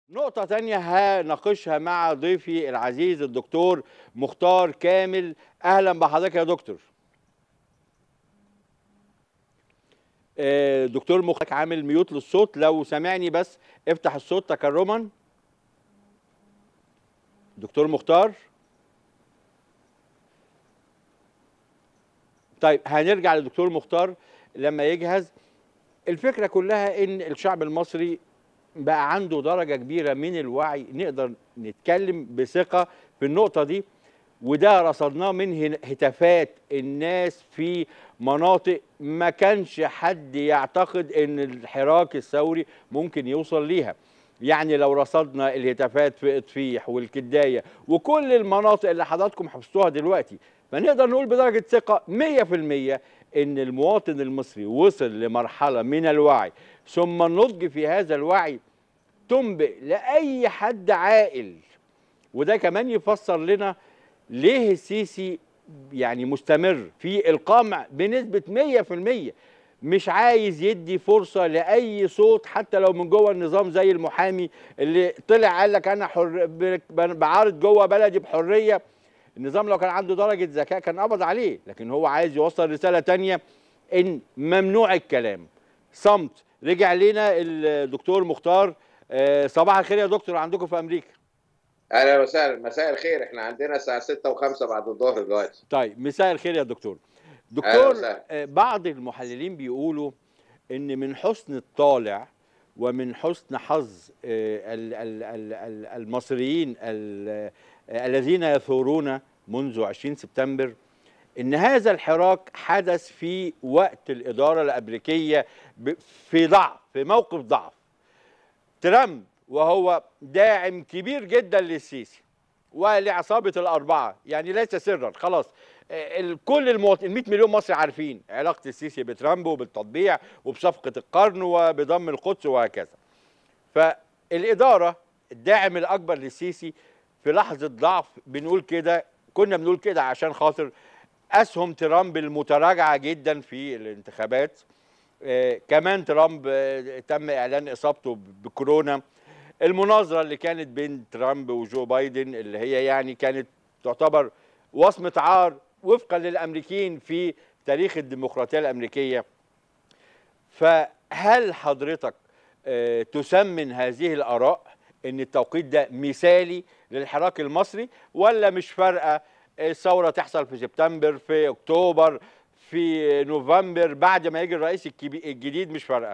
نقطة تانية هناقشها مع ضيفي العزيز الدكتور مختار كامل أهلا بحضرتك يا دكتور آه، دكتور مختار عامل ميوت للصوت لو سامعني بس افتح الصوت تكرما دكتور مختار طيب هنرجع للدكتور مختار لما يجهز الفكرة كلها ان الشعب المصري بقى عنده درجة كبيرة من الوعي نقدر نتكلم بثقة في النقطة دي وده رصدناه من هن- هتافات الناس في مناطق ما كانش حد يعتقد ان الحراك الثوري ممكن يوصل ليها يعني لو رصدنا الهتافات في اطفيح والكدايه وكل المناطق اللي حضراتكم حفظتوها دلوقتي فنقدر نقول بدرجه ثقه 100% ان المواطن المصري وصل لمرحله من الوعي ثم النضج في هذا الوعي تنبئ لاي حد عاقل وده كمان يفسر لنا ليه السيسي يعني مستمر في القمع بنسبة 100% مش عايز يدي فرصة لأي صوت حتى لو من جوه النظام زي المحامي اللي طلع قال لك أنا حر ب- بعارض جوه بلدي بحرية النظام لو كان عنده درجة ذكاء كان قبض عليه لكن هو عايز يوصل رسالة تانية إن ممنوع الكلام صمت رجع لنا الدكتور مختار آه، صباح الخير يا دكتور عندكم في أمريكا اهلا وسهلا مساء الخير احنا عندنا الساعه 6 و5 بعد الظهر دلوقتي طيب مساء الخير يا دكتور أهلا دكتور وسهلا. آه، بعض المحللين بيقولوا ان من حسن الطالع ومن حسن حظ آه، ال- ال- ال- ال- المصريين ال- آه، الذين يثورون منذ 20 سبتمبر ان هذا الحراك حدث في وقت الاداره الامريكيه ب- في ضعف في موقف ضعف ترامب وهو داعم كبير جدا للسيسي ولعصابه الاربعه يعني ليس سرا خلاص آه، ال- كل المواطنين 100 مليون مصري عارفين علاقه السيسي بترامب وبالتطبيع وبصفقه القرن وبضم القدس وهكذا فالاداره الداعم الاكبر للسيسي في لحظه ضعف بنقول كده كنا بنقول كده عشان خاطر اسهم ترامب المتراجعه جدا في الانتخابات آه، كمان ترامب آه، تم اعلان اصابته ب- بكورونا المناظره اللي كانت بين ترامب وجو بايدن اللي هي يعني كانت تعتبر وصمه عار وفقا للامريكيين في تاريخ الديمقراطيه الامريكيه فهل حضرتك آه، تسمن هذه الاراء ان التوقيت ده مثالي للحراك المصري ولا مش فارقه الثوره تحصل في سبتمبر في اكتوبر في نوفمبر بعد ما يجي الرئيس الكبي- الجديد مش فارقه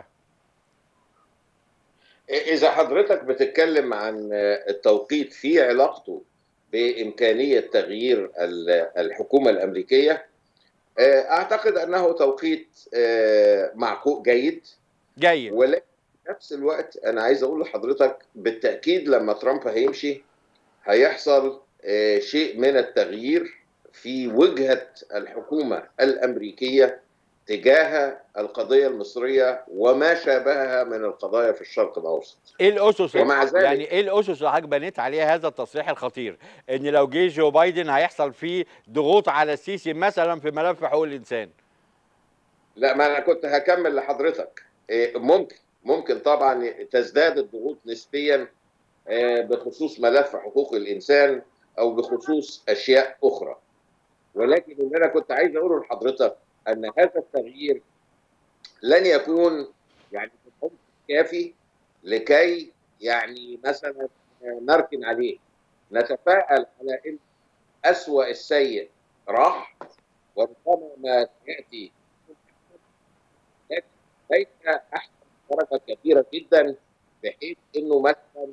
اذا حضرتك بتتكلم عن التوقيت في علاقته بامكانيه تغيير ال- الحكومه الامريكيه اعتقد انه توقيت معقول جيد جيد ولكن في نفس الوقت انا عايز اقول لحضرتك بالتاكيد لما ترامب هيمشي هيحصل آه، شيء من التغيير في وجهه الحكومه الامريكيه تجاه القضيه المصريه وما شابهها من القضايا في الشرق الاوسط. ايه الاسس ومع ذلك- يعني ايه الاسس اللي حضرتك بنيت عليها هذا التصريح الخطير ان لو جه جو بايدن هيحصل فيه ضغوط على السيسي مثلا في ملف حقوق الانسان لا ما انا كنت هكمل لحضرتك إيه، ممكن ممكن طبعا تزداد الضغوط نسبيا آه، بخصوص ملف حقوق الانسان او بخصوص اشياء اخرى ولكن اللي انا كنت عايز اقوله لحضرتك ان هذا التغيير لن يكون يعني بالعمق كافي لكي يعني مثلا نركن عليه نتفائل على ان اسوأ السيء راح وربما ما سياتي لكن ليس احسن درجه كبيره جدا بحيث انه مثلا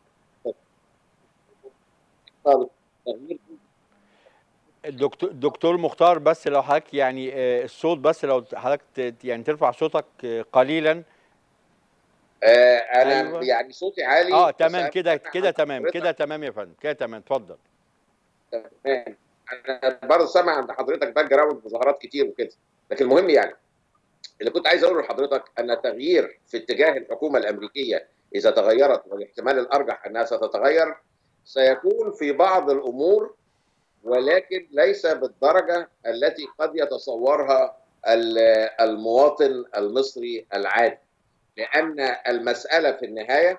يحصل تغيير الدكتور دكتور مختار بس لو حضرتك يعني آه، الصوت بس لو حضرتك ت- يعني ترفع صوتك آه، قليلا آه انا أيوة. يعني صوتي عالي اه بس تمام أنا كده سامع كده عن تمام حضرتك كده تمام يا فندم كده تمام اتفضل تمام انا برضه سامع عند حضرتك باك جراوند مظاهرات كتير وكده لكن المهم يعني اللي كنت عايز اقوله لحضرتك ان تغيير في اتجاه الحكومه الامريكيه اذا تغيرت والاحتمال الارجح انها ستتغير سيكون في بعض الامور ولكن ليس بالدرجه التي قد يتصورها ال- المواطن المصري العادي لان المساله في النهايه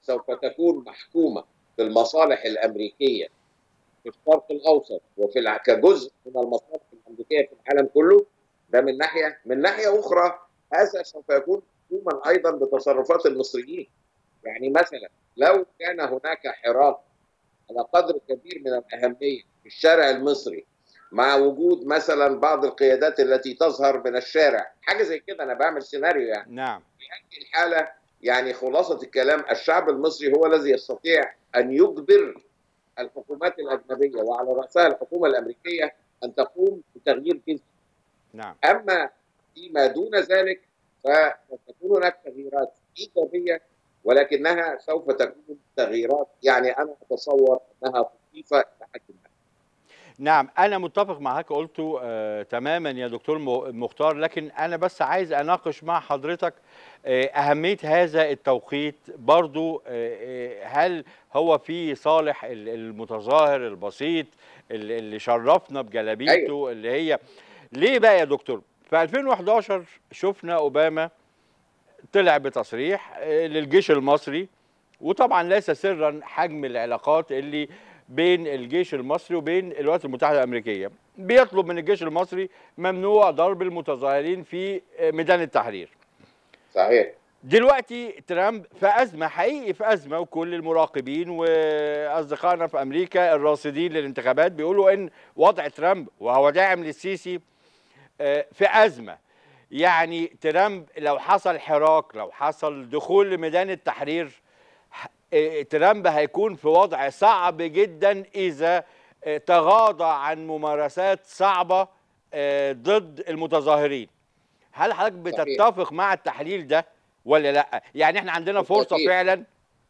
سوف تكون محكومه بالمصالح الامريكيه في الشرق الاوسط وفي الع- كجزء من المصالح الامريكيه في العالم كله ده من ناحيه من ناحيه اخرى هذا سوف يكون محكوما ايضا بتصرفات المصريين يعني مثلا لو كان هناك حراك على قدر كبير من الاهميه في الشارع المصري مع وجود مثلا بعض القيادات التي تظهر من الشارع حاجه زي كده انا بعمل سيناريو يعني نعم في هذه الحاله يعني خلاصه الكلام الشعب المصري هو الذي يستطيع ان يجبر الحكومات الاجنبيه وعلى راسها الحكومه الامريكيه ان تقوم بتغيير جذري نعم اما فيما دون ذلك فستكون هناك تغييرات ايجابيه ولكنها سوف تكون تغييرات يعني انا اتصور انها طفيفه الى حد ما نعم انا متفق مع حضرتك قلته آه تماما يا دكتور م- مختار لكن انا بس عايز اناقش مع حضرتك آه اهميه هذا التوقيت برضو آه آه، هل هو في صالح ال- المتظاهر البسيط اللي اللي شرفنا بجلابيته أيوة. اللي هي ليه بقى يا دكتور في 2011 شفنا اوباما طلع بتصريح آه، للجيش المصري وطبعا ليس سرا حجم العلاقات اللي بين الجيش المصري وبين الولايات المتحده الامريكيه بيطلب من الجيش المصري ممنوع ضرب المتظاهرين في آه، ميدان التحرير صحيح دلوقتي ترامب في أزمة حقيقي في أزمة وكل المراقبين وأصدقائنا في أمريكا الراصدين للانتخابات بيقولوا إن وضع ترامب وهو داعم للسيسي آه، في أزمة يعني ترامب لو حصل حراك لو حصل دخول لميدان التحرير ح- آه، ترامب هيكون في وضع صعب جدا إذا آه، تغاضى عن ممارسات صعبة آه، ضد المتظاهرين هل حضرتك صحيح. بتتفق مع التحليل ده ولا لا يعني احنا عندنا فرصه بالتأكيد. فعلا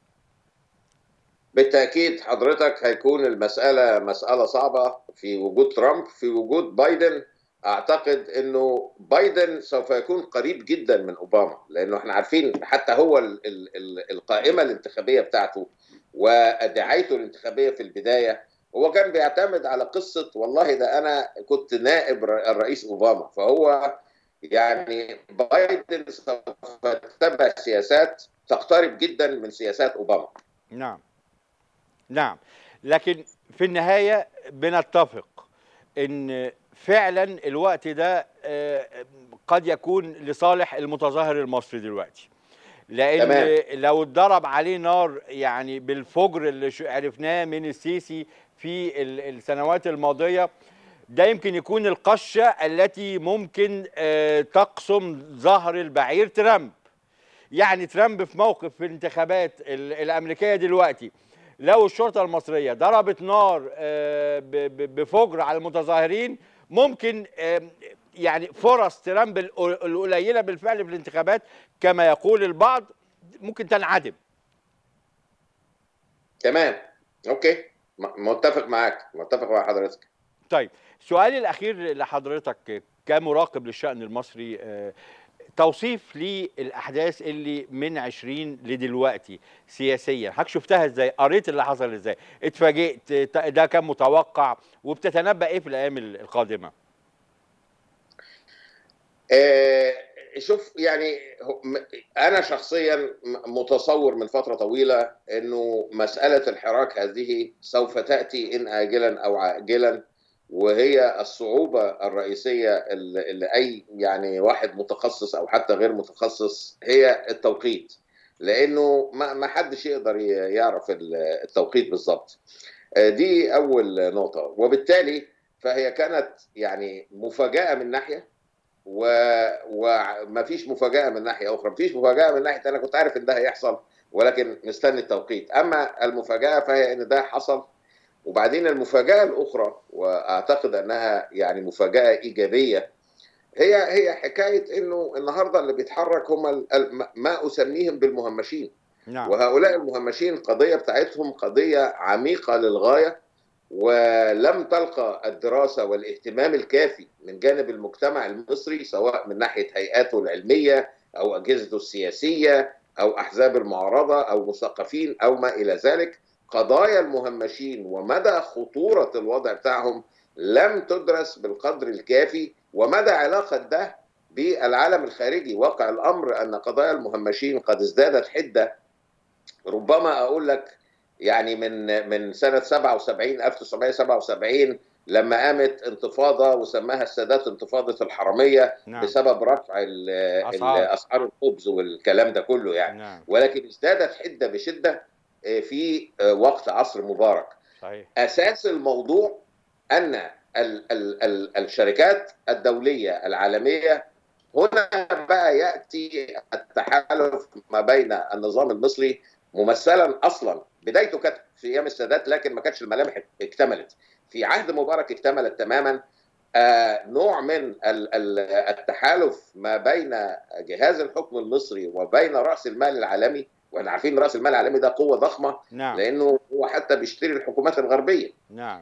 بالتاكيد حضرتك هيكون المساله مساله صعبه في وجود ترامب في وجود بايدن اعتقد انه بايدن سوف يكون قريب جدا من اوباما لانه احنا عارفين حتى هو ال ال ال القائمه الانتخابيه بتاعته ودعايته الانتخابيه في البدايه هو كان بيعتمد على قصه والله ده انا كنت نائب ر- الرئيس اوباما فهو يعني بايدن سوف يتبع سياسات تقترب جدا من سياسات اوباما نعم نعم لكن في النهايه بنتفق ان فعلا الوقت ده آه، قد يكون لصالح المتظاهر المصري دلوقتي لان تمام. لو اتضرب عليه نار يعني بالفجر اللي ش- عرفناه من السيسي في ال- السنوات الماضيه ده يمكن يكون القشه التي ممكن آه، تقسم ظهر البعير ترامب يعني ترامب في موقف في الانتخابات ال- الامريكيه دلوقتي لو الشرطه المصريه ضربت نار آه، ب- ب- بفجر على المتظاهرين ممكن آم، يعني فرص ترامب الق- القليله بالفعل في الانتخابات كما يقول البعض ممكن تنعدم تمام اوكي م- متفق معاك متفق مع حضرتك طيب سؤالي الاخير لحضرتك كمراقب للشان المصري آه، توصيف للاحداث اللي من 20 لدلوقتي سياسيا حضرتك شفتها ازاي قريت اللي حصل ازاي اتفاجئت ت- ده كان متوقع وبتتنبأ ايه في الايام ال- القادمه آه شوف يعني هو- م- انا شخصيا م- متصور من فتره طويله انه مساله الحراك هذه سوف تاتي ان اجلا او عاجلا وهي الصعوبه الرئيسيه اللي اللي اي يعني واحد متخصص او حتى غير متخصص هي التوقيت لانه ما ما حدش يقدر ي- يعرف ال- التوقيت بالظبط آه، دي اول نقطه وبالتالي فهي كانت يعني مفاجاه من ناحيه و- وما فيش مفاجاه من ناحيه اخرى مفيش مفاجاه من ناحيه انا كنت عارف ان ده هيحصل ولكن مستني التوقيت اما المفاجاه فهي ان ده حصل وبعدين المفاجاه الاخرى واعتقد انها يعني مفاجاه ايجابيه هي هي حكايه انه النهارده اللي بيتحرك هم ال- ال- ما اسميهم بالمهمشين نعم وهؤلاء المهمشين القضيه بتاعتهم قضيه عميقه للغايه ولم تلقى الدراسه والاهتمام الكافي من جانب المجتمع المصري سواء من ناحيه هيئاته العلميه او اجهزته السياسيه او احزاب المعارضه او مثقفين او ما الى ذلك قضايا المهمشين ومدى خطوره الوضع بتاعهم لم تدرس بالقدر الكافي ومدى علاقه ده بالعالم الخارجي واقع الامر ان قضايا المهمشين قد ازدادت حده ربما اقول لك يعني من من سنه 77 1977 لما قامت انتفاضه وسماها السادات انتفاضه الحراميه نعم. بسبب رفع ال- أسعار. اسعار الخبز والكلام ده كله يعني نعم ولكن ازدادت حده بشده آه، في آه، وقت عصر مبارك صحيح اساس الموضوع ان ال ال ال الشركات الدوليه العالميه هنا بقى ياتي التحالف ما بين النظام المصري ممثلا اصلا بدايته كانت في ايام السادات لكن ما كانتش الملامح اكتملت في عهد مبارك اكتملت تماما آه نوع من ال- ال- التحالف ما بين جهاز الحكم المصري وبين راس المال العالمي واحنا عارفين راس المال العالمي ده قوه ضخمه نعم لانه هو حتى بيشتري الحكومات الغربيه نعم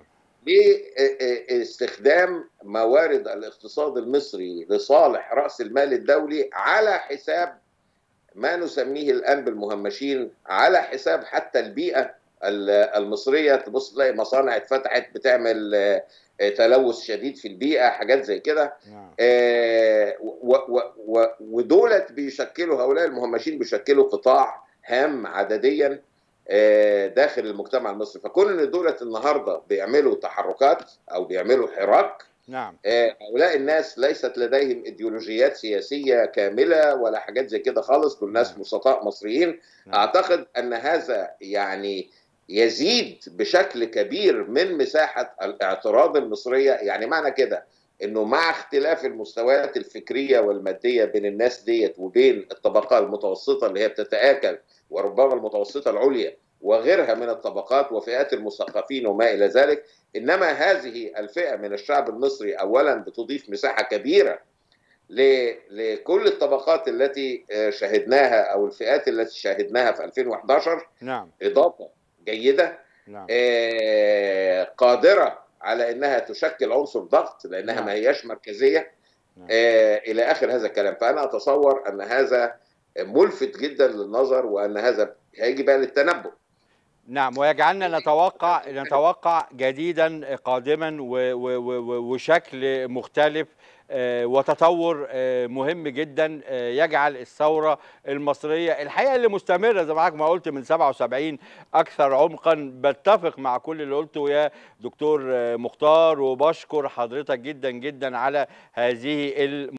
لاستخدام موارد الاقتصاد المصري لصالح راس المال الدولي على حساب ما نسميه الان بالمهمشين على حساب حتى البيئه ال- المصريه تبص تلاقي مصانع اتفتحت بتعمل آه، آه، تلوث شديد في البيئه حاجات زي كده نعم آه، و- و- و- ودولت بيشكلوا هؤلاء المهمشين بيشكلوا قطاع هام عدديا آه، داخل المجتمع المصري فكون ان دولت النهارده بيعملوا تحركات او بيعملوا حراك نعم آه، هؤلاء الناس ليست لديهم ايديولوجيات سياسيه كامله ولا حاجات زي كده خالص دول ناس نعم. بسطاء مصريين نعم. اعتقد ان هذا يعني يزيد بشكل كبير من مساحه الاعتراض المصريه يعني معنى كده انه مع اختلاف المستويات الفكريه والماديه بين الناس ديت وبين الطبقه المتوسطه اللي هي بتتاكل وربما المتوسطه العليا وغيرها من الطبقات وفئات المثقفين وما الى ذلك انما هذه الفئه من الشعب المصري اولا بتضيف مساحه كبيره ل- لكل الطبقات التي آه، شاهدناها او الفئات التي شاهدناها في 2011 نعم اضافه جيده نعم آه، قادره على انها تشكل عنصر ضغط لانها نعم. ما هياش مركزيه نعم. آه، الى اخر هذا الكلام فانا اتصور ان هذا ملفت جدا للنظر وان هذا هيجي بقى للتنبؤ نعم ويجعلنا نتوقع نتوقع جديدا قادما و- و- و- وشكل مختلف آه، وتطور آه، مهم جدا آه، يجعل الثوره المصريه الحقيقه اللي مستمره زي ما حضرتك ما قلت من 77 اكثر عمقا بتفق مع كل اللي قلته يا دكتور آه، مختار وبشكر حضرتك جدا جدا على هذه ال